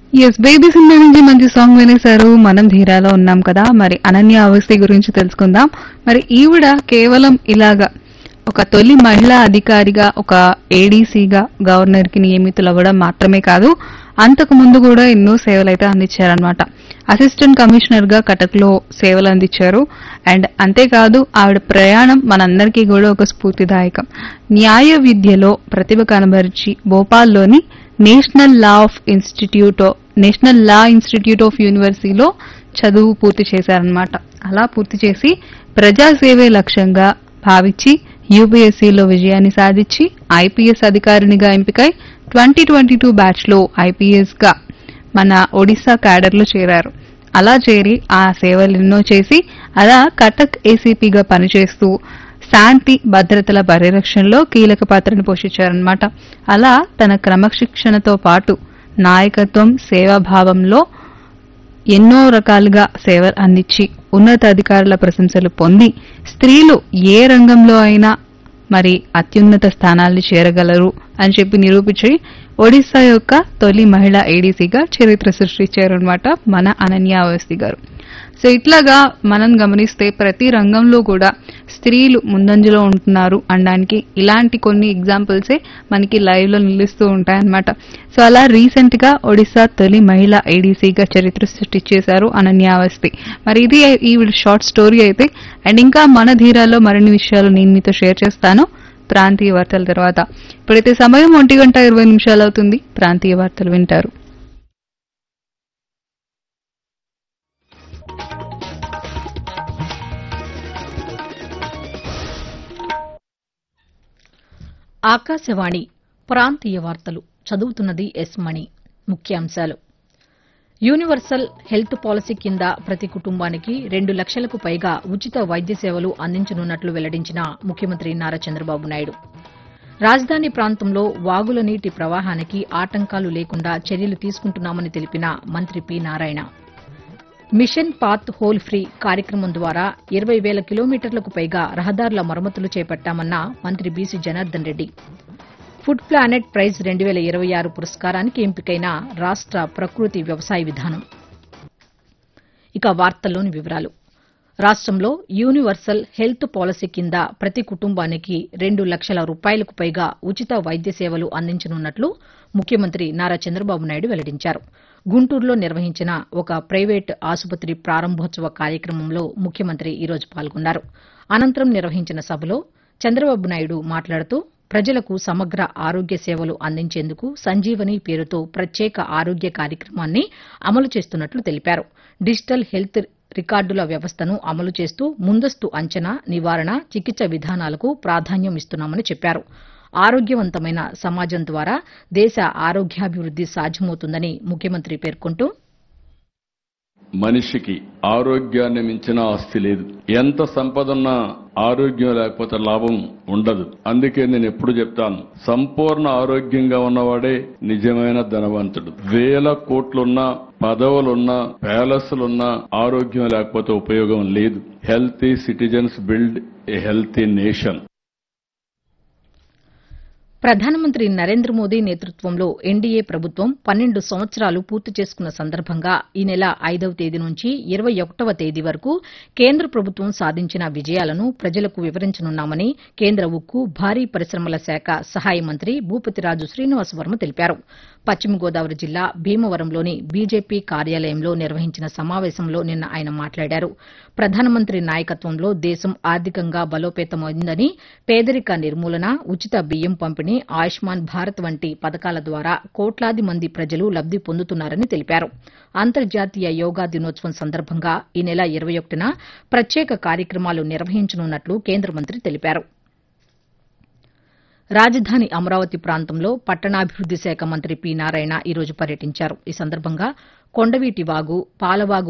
yes baby cinema నుంచి మంచి song వినేశారు మనం ధీరాలో ఉన్నాం కదా మరి అనన్య అవస్థి గురించి తెలుసుకుందాం మరి ఈవిడ కేవలం ఇలాగా ఒక తొలి మహిళా అధికారిగా ఒక ఏడీసీగా గవర్నర్ కి నియమితులవ్వడం మాత్రమే కాదు అంతకు ముందు కూడా ఎన్నో సేవలు అయితే అందించారనమాట అసిస్టెంట్ కమిషనర్ గా కటక్ లో సేవలు అందించారు అండ్ అంతేకాదు ఆవిడ ప్రయాణం మనందరికీ కూడా ఒక స్ఫూర్తిదాయకం న్యాయ విద్యలో ప్రతిభ కనబరిచి భోపాల్లోని national law of institute national law institute of యూనివర్సిటీలో చదువు పూర్తి చేశారనమాట అలా పూర్తి చేసి ప్రజాసేవే లక్ష్యంగా భావించి యూపీఎస్సీలో విజయాన్ని సాధించి ఐపీఎస్ అధికారినిగా ఎంపికై ట్వంటీ ట్వంటీ టూ బ్యాచ్ లో ఐపీఎస్ గా మన ఒడిశా క్యాడర్ లో చేరారు అలా చేరి ఆ సేవలు ఎన్నో చేసి అలా కటక్ ఏసీపీగా పనిచేస్తూ శాంతి భద్రతల పరిరక్షణలో కీలక పాత్రను పోషించారన్నమాట అలా తన క్రమశిక్షణతో పాటు నాయకత్వం సేవాభావంలో ఎన్నో రకాలుగా సేవలు అందించి ఉన్నతాధికారుల ప్రశంసలు పొంది స్త్రీలు ఏ రంగంలో అయినా మరి అత్యున్నత స్థానాల్ని చేరగలరు అని చెప్పి నిరూపించి ఒడిశా యొక్క తొలి మహిళా ఏడీసీగా చరిత్ర సృష్టించారనమాట మన అనన్య అవస్థి గారు సో ఇట్లాగా మనం గమనిస్తే ప్రతి రంగంలో కూడా స్త్రీలు ముందంజలో ఉంటున్నారు అనడానికి ఇలాంటి కొన్ని ఎగ్జాంపుల్సే మనకి లైవ్ లో నిలుస్తూ ఉంటాయన్నమాట సో అలా రీసెంట్ గా ఒడిశా తొలి మహిళా ఏడీసీగా చరిత్ర సృష్టించేశారు అనన్య అవస్థి మరి ఇది ఈ షార్ట్ స్టోరీ అయితే అండ్ ఇంకా మన ధీరాలో మరిన్ని విషయాలు నేను మీతో షేర్ చేస్తాను ప్రాంతీయ వార్తల తర్వాత ఇప్పుడైతే సమయం ఒంటి గంట ఇరవై నిమిషాలు అవుతుంది ప్రాంతీయ వార్తలు వింటారు ఆకాశవాణి ప్రాంతీయ వార్తలు చదువుతున్నది ఎస్ మణి ముఖ్యాంశాలు యూనివర్సల్ హెల్త్ పాలసీ కింద ప్రతి కుటుంబానికి రెండు లక్షలకు పైగా ఉచిత వైద్య సేవలు అందించనున్నట్లు వెల్లడించిన ముఖ్యమంత్రి నారా చంద్రబాబు నాయుడు రాజధాని ప్రాంతంలో వాగుల నీటి ప్రవాహానికి ఆటంకాలు లేకుండా చర్యలు తీసుకుంటున్నామని తెలిపిన మంత్రి P Narayana mission pothole free కార్యక్రమం ద్వారా ఇరవై వేల కిలోమీటర్లకు పైగా రహదారుల మరమ్మతులు చేపట్టామన్న మంత్రి B C Janardhan Reddy food planet prize రెండు వేల ఇరవై ఆరు పురస్కారానికి ఎంపికైన రాష్ట ప్రకృతి వ్యవసాయ విధానం ఇక వార్తల్లోని వివరాలు రాష్ట్రంలో యూనివర్సల్ హెల్త్ పాలసీ కింద ప్రతి కుటుంబానికి రెండు లక్షల రూపాయలకు పైగా ఉచిత వైద్య సేవలు అందించనున్నట్లు ముఖ్యమంత్రి నారా చంద్రబాబు నాయుడు వెల్లడించారు గుంటూరులో నిర్వహించిన ఒక ప్రైవేట్ ఆసుపత్రి ప్రారంభోత్సవ కార్యక్రమంలో ముఖ్యమంత్రి ఈరోజు పాల్గొన్నారు అనంతరం నిర్వహించిన సభలో చంద్రబాబు నాయుడు మాట్లాడుతూ ప్రజలకు సమగ్ర ఆరోగ్య సేవలు అందించేందుకు సంజీవని పేరుతో ప్రత్యేక ఆరోగ్య కార్యక్రమాన్ని అమలు చేస్తున్నట్లు తెలిపారు డిజిటల్ హెల్త్ రికార్డుల వ్యవస్థను అమలు చేస్తూ ముందస్తు అంచనా నివారణ చికిత్స విధానాలకు ప్రాధాన్యం ఇస్తున్నామని చెప్పారు ఆరోగ్యవంతమైన సమాజం ద్వారా దేశ ఆరోగ్యాభివృద్ది సాధ్యమవుతుందని ముఖ్యమంత్రి పేర్కొంటూ మనిషికి ఆరోగ్యాన్ని మించిన ఆస్తి లేదు ఎంత సంపదన్నా ఆరోగ్యం లేకపోతే లాభం ఉండదు అందుకే నేను ఎప్పుడు చెప్తాను సంపూర్ణ ఆరోగ్యంగా ఉన్నవాడే నిజమైన ధనవంతుడు వేల కోట్లున్నా పదవులున్నా ప్యాలెస్లున్నా ఆరోగ్యం లేకపోతే ఉపయోగం లేదు healthy citizens build a healthy nation ప్రధానమంత్రి నరేంద్ర మోదీ నేతృత్వంలో ఎన్డీఏ ప్రభుత్వం పన్నెండు సంవత్సరాలు పూర్తి చేసుకున్న సందర్భంగా ఈ నెల ఐదవ తేదీ నుంచి ఇరవై ఒకటవ తేదీ వరకు కేంద్ర ప్రభుత్వం సాధించిన విజయాలను ప్రజలకు వివరించనున్నామని కేంద్ర ఉక్కు భారీ పరిశ్రమల శాఖ సహాయ మంత్రి భూపతిరాజు శ్రీనివాస్ వర్మ తెలిపారు పశ్చిమ గోదావరి జిల్లా భీమవరంలోని బీజేపీ కార్యాలయంలో నిర్వహించిన సమావేశంలో నిన్న ఆయన మాట్లాడారు ప్రధానమంత్రి నాయకత్వంలో దేశం ఆర్థికంగా బలోపేతమైందని పేదరిక నిర్మూలన ఉచిత బియ్యం పంపిణీ ఆయుష్మాన్ భారత్ వంటి పథకాల ద్వారా కోట్లాది మంది ప్రజలు లబ్ది పొందుతున్నారని తెలిపారు అంతర్జాతీయ యోగా దినోత్సవం సందర్భంగా ఈ నెల ఇరవై ఒకటిన ప్రత్యేక కార్యక్రమాలు నిర్వహించనున్నట్లు కేంద్ర మంత్రి తెలిపారు రాజధాని అమరావతి ప్రాంతంలో పట్టణాభివృద్ది శాఖ మంత్రి పి నారాయణ ఈరోజు పర్యటించారు ఈ సందర్భంగా కొండవీటి వాగు పాలవాగు